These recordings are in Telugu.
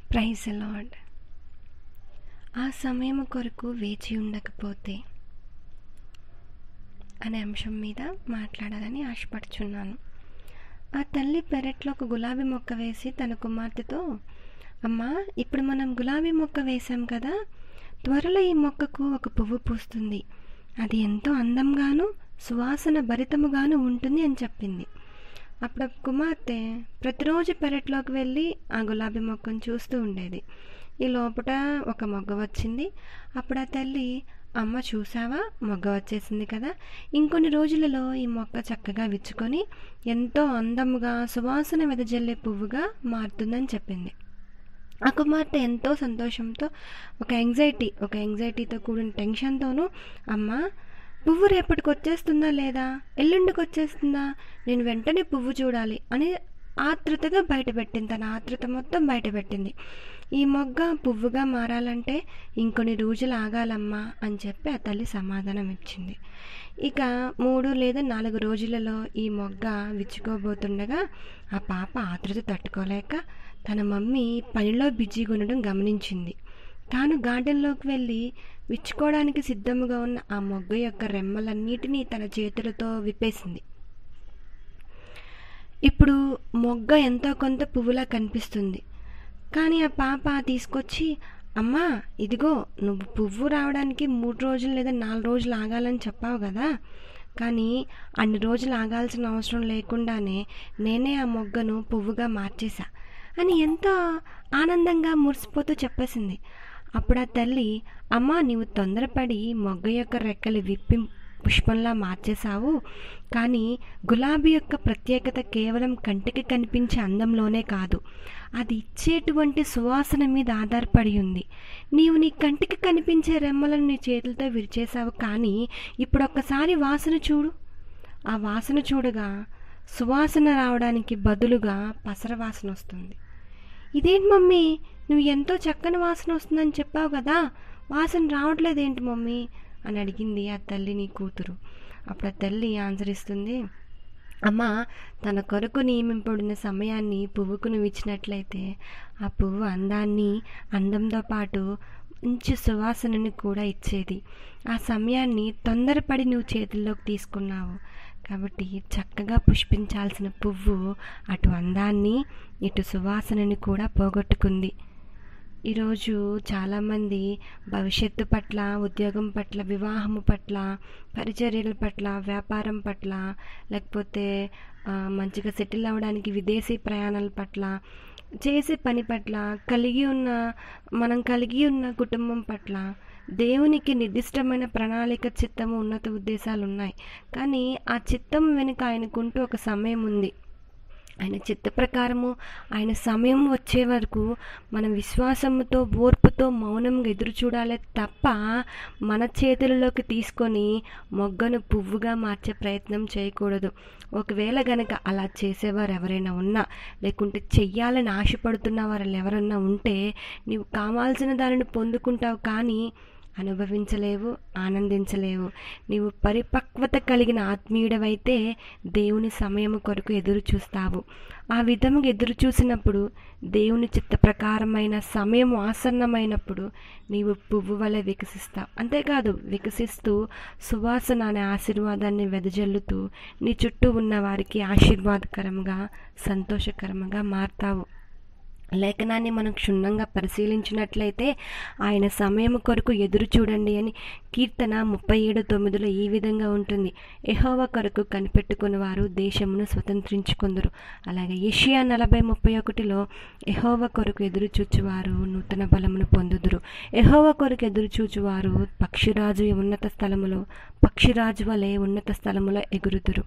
ప్రైజ్ లాడ్ ఆ సమయం కొరకు వేచి ఉండకపోతే అనే అంశం మీద మాట్లాడాలని ఆశపడుచున్నాను ఆ తల్లి పెరట్లో ఒక గులాబీ మొక్క వేసి తన కుమార్తెతో అమ్మా ఇప్పుడు మనం గులాబీ మొక్క వేసాం కదా త్వరలో ఈ మొక్కకు ఒక పువ్వు పూస్తుంది అది ఎంతో అందంగాను సువాసన భరితముగాను ఉంటుంది అని చెప్పింది అప్పుడు ఆ కుమార్తె ప్రతిరోజు పెరట్లోకి వెళ్ళి ఆ గులాబీ మొక్కను చూస్తూ ఉండేది ఈ లోపల ఒక మొగ్గ వచ్చింది అప్పుడు ఆ తల్లి అమ్మ చూసావా మొగ్గ వచ్చేసింది కదా ఇంకొన్ని రోజులలో ఈ మొక్క చక్కగా విచ్చుకొని ఎంతో అందముగా సువాసన వెదజల్లే పువ్వుగా మారుతుందని చెప్పింది ఆ కుమార్తె ఎంతో సంతోషంతో ఒక ఎంగ్జైటీ ఒక ఎంగ్జైటీతో కూడిన టెన్షన్తోనూ అమ్మ పువ్వు రేపటికి వచ్చేస్తుందా లేదా ఎల్లుండికి వచ్చేస్తుందా నేను వెంటనే పువ్వు చూడాలి అని ఆతృతగా బయటపెట్టింది తన ఆతృత మొత్తం బయటపెట్టింది ఈ మొగ్గ పువ్వుగా మారాలంటే ఇంకొన్ని రోజులు ఆగాలమ్మా అని చెప్పి ఆ తల్లి సమాధానం ఇచ్చింది ఇక మూడు లేదా నాలుగు రోజులలో ఈ మొగ్గ విచ్చుకోబోతుండగా ఆ పాప ఆతృత తట్టుకోలేక తన మమ్మీ పనిలో బిజీగా ఉండడం గమనించింది తాను గార్డెన్లోకి వెళ్ళి విచ్చుకోవడానికి సిద్ధముగా ఉన్న ఆ మొగ్గ యొక్క రెమ్మలన్నిటినీ తన చేతులతో విప్పేసింది ఇప్పుడు మొగ్గ ఎంతో కొంత పువ్వులా కనిపిస్తుంది కానీ ఆ పాప తీసుకొచ్చి అమ్మా ఇదిగో నువ్వు పువ్వు రావడానికి మూడు రోజులు లేదా నాలుగు రోజులు ఆగాలని చెప్పావు కదా కానీ అన్ని రోజులు ఆగాల్సిన అవసరం లేకుండానే నేనే ఆ మొగ్గను పువ్వుగా మార్చేశా అని ఎంతో ఆనందంగా మురిసిపోతూ చెప్పేసింది అప్పుడు ఆ తల్లి అమ్మా నీవు తొందరపడి మొగ్గ యొక్క రెక్కలు విప్పి పుష్పంలా మార్చేశావు కానీ గులాబీ యొక్క ప్రత్యేకత కేవలం కంటికి కనిపించే అందంలోనే కాదు అది ఇచ్చేటువంటి సువాసన మీద ఆధారపడి ఉంది నీవు నీ కంటికి కనిపించే రెమ్మలను నీ చేతులతో విరిచేశావు కానీ ఇప్పుడు ఒక్కసారి వాసన చూడు ఆ వాసన చూడగా సువాసన రావడానికి బదులుగా పసర వాసన వస్తుంది ఇదేంటి మమ్మీ నువ్వు ఎంతో చక్కని వాసన వస్తుందని చెప్పావు కదా వాసన రావట్లేదు ఏంటి మమ్మీ అని అడిగింది ఆ తల్లి నీ కూతురు అప్పుడు ఆ తల్లి ఆన్సర్ ఇస్తుంది అమ్మ తన కొరకు నియమింపబడిన సమయాన్ని పువ్వుకు నువ్వు ఇచ్చినట్లయితే ఆ పువ్వు అందాన్ని అందంతో పాటు మంచి సువాసనని కూడా ఇచ్చేది ఆ సమయాన్ని తొందరపడి నువ్వు చేతుల్లోకి తీసుకున్నావు కాబట్టి చక్కగా పుష్పించాల్సిన పువ్వు అటు అందాన్ని ఇటు సువాసనని కూడా పోగొట్టుకుంది ఈరోజు చాలామంది భవిష్యత్తు పట్ల ఉద్యోగం పట్ల వివాహము పట్ల పరిచర్యల పట్ల వ్యాపారం పట్ల లేకపోతే మంచిగా సెటిల్ అవ్వడానికి విదేశీ ప్రయాణాల పట్ల చేసే పని పట్ల కలిగి ఉన్న మనం కలిగి ఉన్న కుటుంబం పట్ల దేవునికి నిర్దిష్టమైన ప్రణాళిక చిత్తము ఉన్నత ఉద్దేశాలు ఉన్నాయి కానీ ఆ చిత్తం వెనుక ఆయనకుంటూ ఒక సమయం ఉంది ఆయన చిత్త ప్రకారము ఆయన సమయం వచ్చే వరకు మనం విశ్వాసంతో ఓర్పుతో మౌనంగా ఎదురు చూడాలి తప్ప మన చేతులలోకి తీసుకొని మొగ్గను పువ్వుగా మార్చే ప్రయత్నం చేయకూడదు ఒకవేళ గనక అలా చేసేవారు ఎవరైనా ఉన్నా లేకుంటే చెయ్యాలని ఆశపడుతున్న వారు ఎవరన్నా ఉంటే నీవు కావాల్సిన దానిని పొందుకుంటావు కానీ అనుభవించలేవు ఆనందించలేవు నీవు పరిపక్వత కలిగిన ఆత్మీయుడవైతే దేవుని సమయం కొరకు ఎదురు చూస్తావు ఆ విధముగా ఎదురు చూసినప్పుడు దేవుని చిత్త ప్రకారమైన సమయం ఆసన్నమైనప్పుడు నీవు పువ్వు వలె వికసిస్తావు అంతేకాదు వికసిస్తూ సువాసన అనే ఆశీర్వాదాన్ని వెదజల్లుతూ నీ చుట్టూ ఉన్న వారికి ఆశీర్వాదకరంగా సంతోషకరంగా మారుతావు లేఖనాన్ని మనం క్షుణ్ణంగా పరిశీలించినట్లయితే ఆయన సమయం కొరకు ఎదురు చూడండి అని కీర్తన ముప్పై ఏడు తొమ్మిదిలో ఈ విధంగా ఉంటుంది ఎహోవ కొరకు కనిపెట్టుకున్న వారు దేశమును స్వతంత్రించుకుందరు అలాగే ఏషియా నలభై ముప్పై ఒకటిలో ఎహోవ కొరకు ఎదురు చూచువారు నూతన బలమును పొందుదురు ఎహోవ కొరకు ఎదురు చూచువారు పక్షిరాజు ఉన్నత స్థలములో పక్షిరాజు వలె ఉన్నత స్థలములో ఎగురుదురు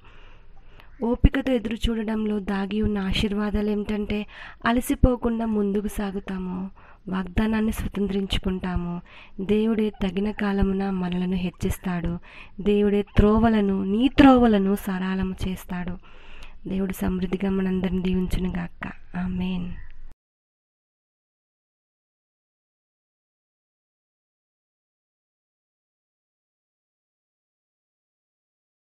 ఓపికతో ఎదురు చూడడంలో దాగి ఉన్న ఆశీర్వాదాలు ఏమిటంటే అలసిపోకుండా ముందుకు సాగుతాము వాగ్దానాన్ని స్వతంత్రించుకుంటాము దేవుడే తగిన కాలమున మనలను హెచ్చిస్తాడు దేవుడే త్రోవలను నీ త్రోవలను సరాలము చేస్తాడు దేవుడు సమృద్ధిగా మనందరిని దీవించునుగాక ఆమెన్